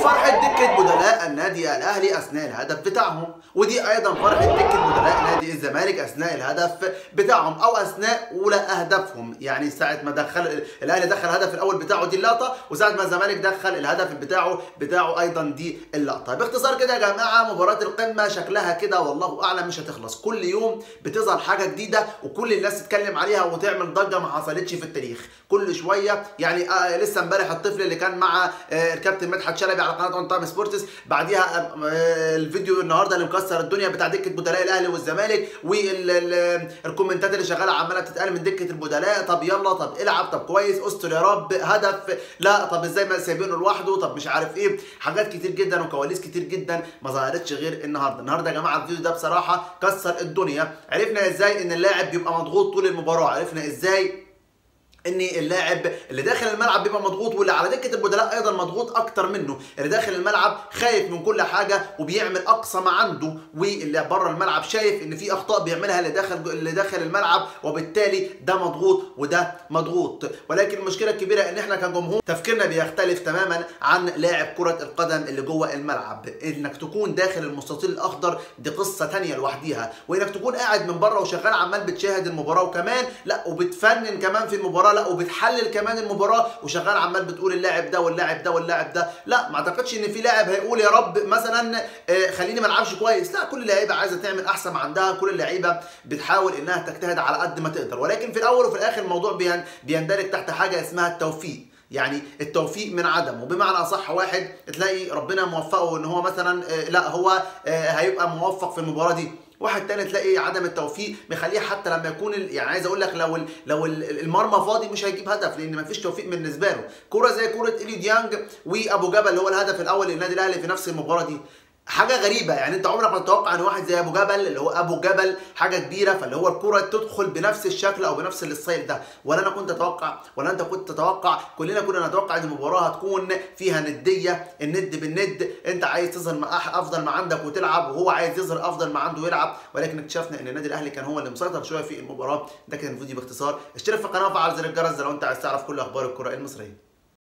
فرحة دكة بدلاء النادي الأهلي أثناء الهدف بتاعهم ودي أيضا فرحة دكة بدلاء نادي الزمالك أثناء الهدف بتاعهم أو أثناء أولى أهدافهم يعني ساعة ما دخل الأهلي دخل الهدف الأول بتاعه دي اللقطة وساعة ما الزمالك دخل الهدف بتاعه بتاعه أيضا دي اللقطة باختصار كده يا جماعة مباراة القمة شكلها كده والله أعلم مش هتخلص كل يوم بتظهر حاجة جديدة وكل الناس تتكلم عليها وتعمل ضجة ما حصلتش في التاريخ كل شوية يعني آه لسه امبارح الطفل اللي كان مع آه الكابتن مدحت شلبي على قناه اون تايم سبورتس بعديها الفيديو النهارده اللي مكسر الدنيا بتاع دكه بدلاء الاهلي والزمالك والكومنتات اللي شغاله عماله بتتقال من دكه البدلاء طب يلا طب العب طب كويس استر يا رب هدف لا طب ازاي ما سايبينه لوحده طب مش عارف ايه حاجات كتير جدا وكواليس كتير جدا ما ظهرتش غير النهارده النهارده يا جماعه الفيديو ده بصراحه كسر الدنيا عرفنا ازاي ان اللاعب بيبقى مضغوط طول المباراه عرفنا ازاي ان اللاعب اللي داخل الملعب بيبقى مضغوط واللي على دكه البدلاء ايضا مضغوط اكتر منه اللي داخل الملعب خايف من كل حاجه وبيعمل اقصى ما عنده واللي بره الملعب شايف ان في اخطاء بيعملها اللي داخل اللي داخل الملعب وبالتالي ده مضغوط وده مضغوط ولكن المشكله الكبيره ان احنا كجمهور تفكيرنا بيختلف تماما عن لاعب كره القدم اللي جوه الملعب انك تكون داخل المستطيل الاخضر دي قصه ثانيه لوحديها وانك تكون قاعد من بره وشغال عمال بتشاهد المباراه وكمان لا وبتفنن كمان في المباراه لا وبتحلل كمان المباراه وشغال عمال بتقول اللاعب ده واللاعب ده واللاعب ده لا ما اعتقدش ان في لاعب هيقول يا رب مثلا خليني ما العبش كويس لا كل اللعيبه عايزه تعمل احسن ما عندها كل اللعيبه بتحاول انها تجتهد على قد ما تقدر ولكن في الاول وفي الاخر الموضوع بيندرج تحت حاجه اسمها التوفيق يعني التوفيق من عدم وبمعنى اصح واحد تلاقي ربنا موفقه ان هو مثلا لا هو هيبقى موفق في المباراه دي واحد تاني تلاقي عدم التوفيق مخليه حتى لما يكون يعني عايز اقول لك لو لو المرمى فاضي مش هيجيب هدف لان مفيش توفيق بالنسبه له كوره زي كوره اليو ديانج وابو جبل اللي هو الهدف الاول للنادي الاهلي في نفس المباراه دي حاجه غريبه يعني انت عمرك ما تتوقع ان واحد زي ابو جبل اللي هو ابو جبل حاجه كبيره فاللي هو الكره تدخل بنفس الشكل او بنفس الستايل ده ولا انا كنت اتوقع ولا انت كنت تتوقع كلنا كنا نتوقع ان المباراه هتكون فيها نديه الند بالند انت عايز تظهر مع افضل ما عندك وتلعب وهو عايز يظهر افضل ما عنده ويلعب ولكن اكتشفنا ان النادي الاهلي كان هو اللي مسيطر شويه في المباراه ده كان الفيديو باختصار اشترك في القناه وفعل زر الجرس لو انت عايز تعرف كل اخبار الكره المصريه